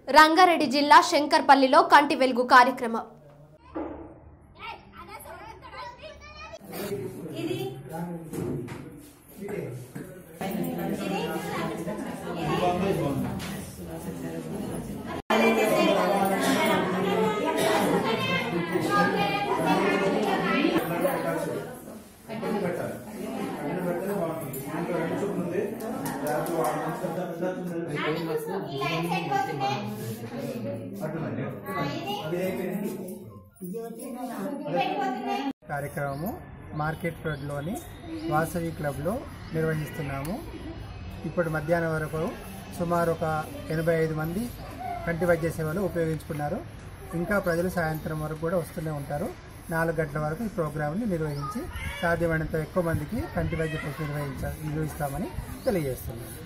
రంగారెడ్డి జిల్లా శంకర్పల్లిలో కంటి వెలుగు కార్యక్రమం కార్యక్రమము మార్కెట్ రోడ్లోని వాసవి క్లబ్లో నిర్వహిస్తున్నాము ఇప్పుడు మధ్యాహ్నం వరకు సుమారు ఒక ఎనభై ఐదు మంది కంటి వైద్య సేవలు ఉపయోగించుకున్నారు ఇంకా ప్రజలు సాయంత్రం వరకు కూడా వస్తూనే ఉంటారు నాలుగు గంటల వరకు ఈ ప్రోగ్రాంని నిర్వహించి సాధ్యమైనంత ఎక్కువ మందికి కంటి వైద్య పరీక్ష నిర్వహించ నిర్వహిస్తామని తెలియజేస్తున్నాను